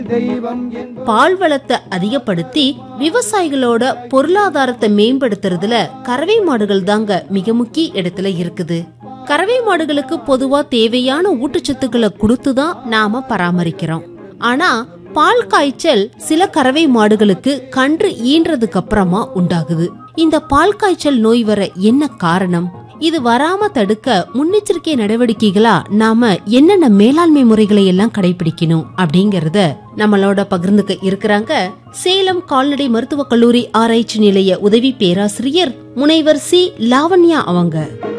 பால் வளத்தை அதிகப்படுத்தி விவசாயிகளோட பொருளாதாரத்தை மேம்படுத்துறதுல கறவை மாடுகள் தாங்க மிக முக்கிய இடத்துல இருக்குது கறவை மாடுகளுக்கு பொதுவா தேவையான ஊட்டச்சத்துக்களை கொடுத்துதான் நாம பராமரிக்கிறோம் ஆனா பால் காய்ச்சல் சில கறவை மாடுகளுக்கு கன்று ஈன்றதுக்கு அப்புறமா உண்டாகுது இந்த பால் காய்ச்சல் நோய் வர என்ன காரணம் இது வராம தடுக்க முன்னெச்சரிக்கை நடவடிக்கைகளா நாம என்னென்ன மேலாண்மை முறைகளை எல்லாம் கடைபிடிக்கணும் அப்படிங்கறத நம்மளோட பகிர்ந்துக்க இருக்கிறாங்க சேலம் கால்நடை மருத்துவக் கல்லூரி ஆராய்ச்சி நிலைய உதவி பேராசிரியர் முனைவர் சி லாவண்யா அவங்க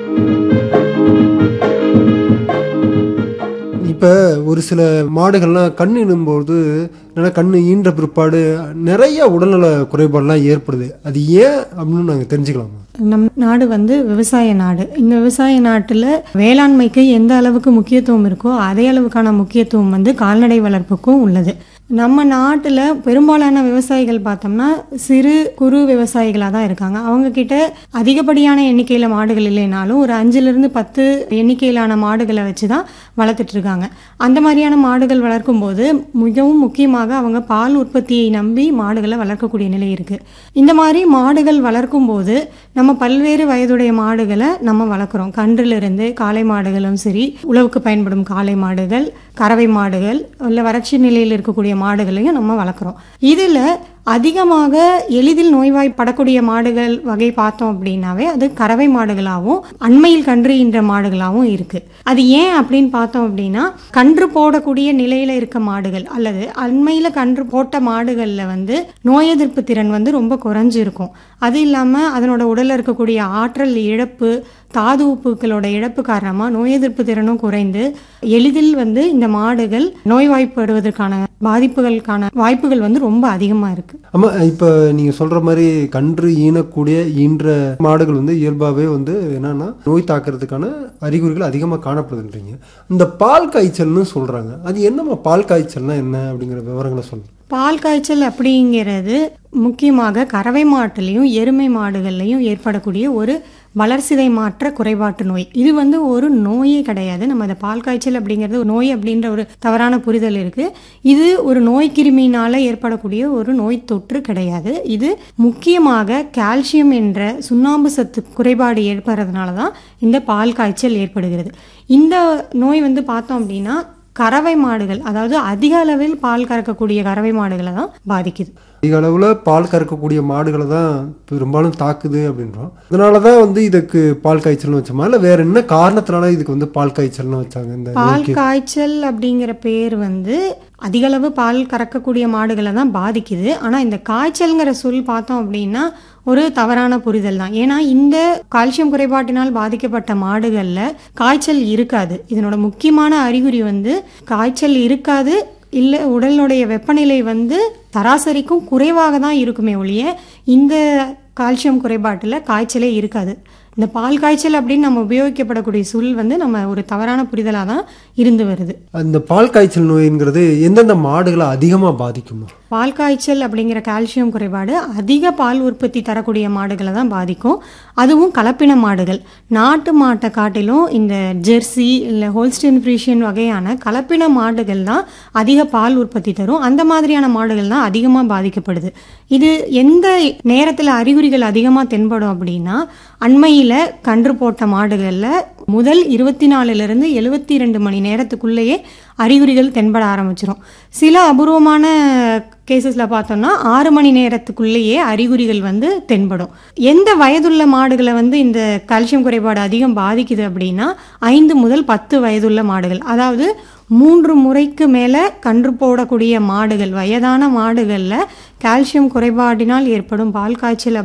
இப்போ ஒரு சில மாடுகள்லாம் கண் இடும்போது நல்லா கண் ஈன்ற பிற்பாடு நிறைய உடல்நல குறைபாடுலாம் ஏற்படுது அது ஏன் அப்படின்னு நாங்கள் தெரிஞ்சுக்கலாமா நம் நாடு வந்து விவசாய நாடு இந்த விவசாய நாட்டில் வேளாண்மைக்கு எந்த அளவுக்கு முக்கியத்துவம் இருக்கோ அதே அளவுக்கான முக்கியத்துவம் வந்து கால்நடை வளர்ப்புக்கும் உள்ளது நம்ம நாட்டில் பெரும்பாலான விவசாயிகள் பார்த்தோம்னா சிறு குறு விவசாயிகளாக தான் இருக்காங்க அவங்க கிட்ட அதிகப்படியான எண்ணிக்கையில் மாடுகள் இல்லைனாலும் ஒரு அஞ்சுலேருந்து பத்து எண்ணிக்கையிலான மாடுகளை வச்சு தான் வளர்த்துட்டு இருக்காங்க அந்த மாதிரியான மாடுகள் வளர்க்கும் போது மிகவும் முக்கியமாக அவங்க பால் உற்பத்தியை நம்பி மாடுகளை வளர்க்கக்கூடிய நிலை இருக்கு இந்த மாதிரி மாடுகள் வளர்க்கும் போது நம்ம பல்வேறு வயதுடைய மாடுகளை நம்ம வளர்க்குறோம் கன்றிலிருந்து காளை மாடுகளும் சரி உழவுக்கு பயன்படும் காளை மாடுகள் கறவை மாடுகள் இல்லை வறட்சி நிலையில் இருக்கக்கூடிய மாடுகளையும் நம்ம வளர்க்குறோம் இதில் அதிகமாக எளிதில் நோய்வாய்ப்படக்கூடிய மாடுகள் வகை பார்த்தோம் அப்படின்னாவே அது கறவை மாடுகளாகவும் அண்மையில் கன்று ஈன்ற மாடுகளாகவும் இருக்கு அது ஏன் அப்படின்னு பார்த்தோம் அப்படின்னா கன்று போடக்கூடிய நிலையில இருக்க மாடுகள் அல்லது அண்மையில கன்று போட்ட மாடுகள்ல வந்து நோய் எதிர்ப்பு திறன் வந்து ரொம்ப குறைஞ்சு இருக்கும் அது இல்லாம அதனோட உடல்ல இருக்கக்கூடிய ஆற்றல் இழப்பு தாது உப்புகளோட இழப்பு காரணமா நோய் எதிர்ப்பு திறனும் குறைந்து எளிதில் வந்து இந்த மாடுகள் நோய்வாய்ப்படுவதற்கான பாதிப்புகளுக்கான வாய்ப்புகள் வந்து ரொம்ப அதிகமா இருக்கு ஆமா இப்போ நீங்கள் சொல்கிற மாதிரி கன்று ஈனக்கூடிய ஈன்ற மாடுகள் வந்து இயல்பாகவே வந்து என்னன்னா நோய் தாக்குறதுக்கான அறிகுறிகள் அதிகமாக காணப்படுதுன்றீங்க இந்த பால் காய்ச்சல்னு சொல்கிறாங்க அது என்னம்மா பால் காய்ச்சல்னா என்ன அப்படிங்கிற விவரங்களை சொல்லுங்க பால் காய்ச்சல் அப்படிங்கிறது முக்கியமாக கறவை மாட்டுலேயும் எருமை மாடுகள்லையும் ஏற்படக்கூடிய ஒரு வளர்சிதை மாற்ற குறைபாட்டு நோய் இது வந்து ஒரு நோயே கிடையாது நம்ம இந்த பால் காய்ச்சல் அப்படிங்கிறது ஒரு நோய் அப்படின்ற ஒரு தவறான புரிதல் இருக்கு இது ஒரு நோய் கிருமியினால ஏற்படக்கூடிய ஒரு நோய் தொற்று கிடையாது இது முக்கியமாக கால்சியம் என்ற சுண்ணாம்பு சத்து குறைபாடு ஏற்படுறதுனால தான் இந்த பால் காய்ச்சல் ஏற்படுகிறது இந்த நோய் வந்து பார்த்தோம் அப்படின்னா கறவை மாடுகள் அதாவது அதிக அளவில் பால் கறக்கக்கூடிய கறவை மாடுகளை தான் பாதிக்குது அதிக அளவில் பால் கறக்கக்கூடிய மாடுகளை தான் பெரும்பாலும் தாக்குது அப்படின்றோம் அதனால தான் வந்து இதுக்கு பால் காய்ச்சல்னு வச்சோமா இல்லை வேற என்ன காரணத்தினால இதுக்கு வந்து பால் காய்ச்சல்னு வச்சாங்க இந்த பால் நோய்க்கு? காய்ச்சல் அப்படிங்கிற பேர் வந்து அதிக அளவு பால் கறக்கக்கூடிய மாடுகளை தான் பாதிக்குது ஆனால் இந்த காய்ச்சல்ங்கிற சொல் பார்த்தோம் அப்படின்னா ஒரு தவறான புரிதல் தான் ஏன்னா இந்த கால்சியம் குறைபாட்டினால் பாதிக்கப்பட்ட மாடுகளில் காய்ச்சல் இருக்காது இதனோட முக்கியமான அறிகுறி வந்து காய்ச்சல் இருக்காது இல்லை உடலுடைய வெப்பநிலை வந்து சராசரிக்கும் குறைவாக தான் இருக்குமே ஒழிய இந்த கால்சியம் குறைபாட்டில் காய்ச்சலே இருக்காது இந்த பால் காய்ச்சல் அப்படின்னு நம்ம உபயோகிக்கப்படக்கூடிய சொல் வந்து நம்ம ஒரு தவறான புரிதலாக தான் இருந்து வருது அந்த பால் காய்ச்சல் நோய்ங்கிறது எந்தெந்த மாடுகளை அதிகமாக பாதிக்குமா பால் காய்ச்சல் அப்படிங்கிற கால்சியம் குறைபாடு அதிக பால் உற்பத்தி தரக்கூடிய மாடுகளை தான் பாதிக்கும் அதுவும் கலப்பின மாடுகள் நாட்டு மாட்டை காட்டிலும் இந்த ஜெர்சி இல்லை ஹோல்ஸ்டின் ஃப்ரீஷியன் வகையான கலப்பின மாடுகள் தான் அதிக பால் உற்பத்தி தரும் அந்த மாதிரியான மாடுகள் தான் அதிகமாக பாதிக்கப்படுது இது எந்த நேரத்தில் அறிகுறிகள் அதிகமாக தென்படும் அப்படின்னா அண்மையில் கன்று போட்ட மாடுகளில் முதல் இருபத்தி நாலுலேருந்து எழுபத்தி ரெண்டு மணி நேரத்துக்குள்ளேயே அறிகுறிகள் தென்பட ஆரம்பிச்சிரும் சில அபூர்வமான கேசஸில் பார்த்தோம்னா ஆறு மணி நேரத்துக்குள்ளேயே அறிகுறிகள் வந்து தென்படும் எந்த வயதுள்ள மாடுகளை வந்து இந்த கால்சியம் குறைபாடு அதிகம் பாதிக்குது அப்படின்னா ஐந்து முதல் பத்து வயதுள்ள மாடுகள் அதாவது மூன்று முறைக்கு மேலே கன்று போடக்கூடிய மாடுகள் வயதான மாடுகளில் கால்சியம் குறைபாடினால் ஏற்படும் பால் காய்ச்சல்